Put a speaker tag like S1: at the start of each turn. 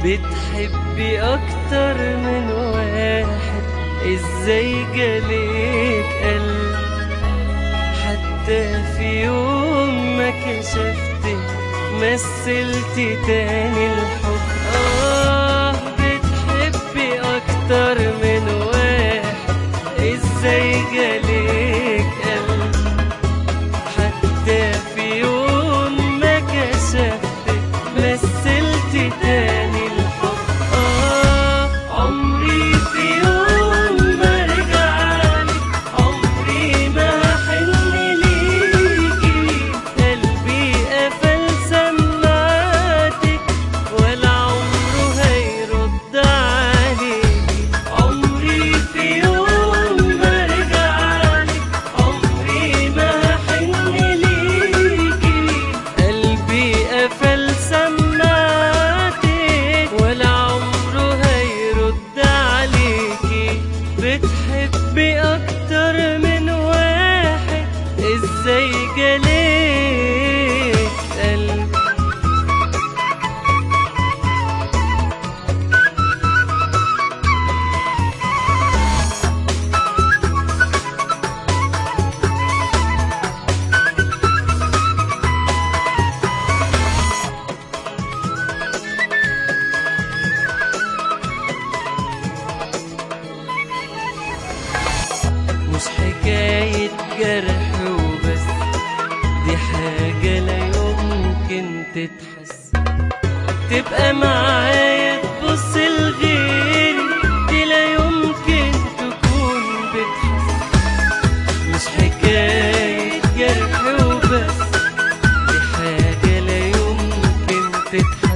S1: بتحبي اكتر من واحد ازاي جالك قلب حتى في يوم ما كشفتي مثلتي تاني الحب اه بتحبي اكتر من واحد ازاي جالك قلب حتى في يوم ما كشفتي مثلتي تاني الحب آه عمري في يوم ما رجعلك عمري ما هحن ليكي قلبي قفل سماعاتك ولا عمره هيرد عليكي عمري في يوم ما رجعلك عمري ما هحن ليكي قلبي قفل سماعتك ولا عمره هيرد عليكي بتحبي اكتر من واحد ازاي جالك قلبي مش حكاية جرح وبس دي حاجة لا يمكن تتحس تبقى معايا تبص لغيري دي لا يمكن تكون بتحس مش حكاية جرح وبس دي حاجة لا يمكن تتحس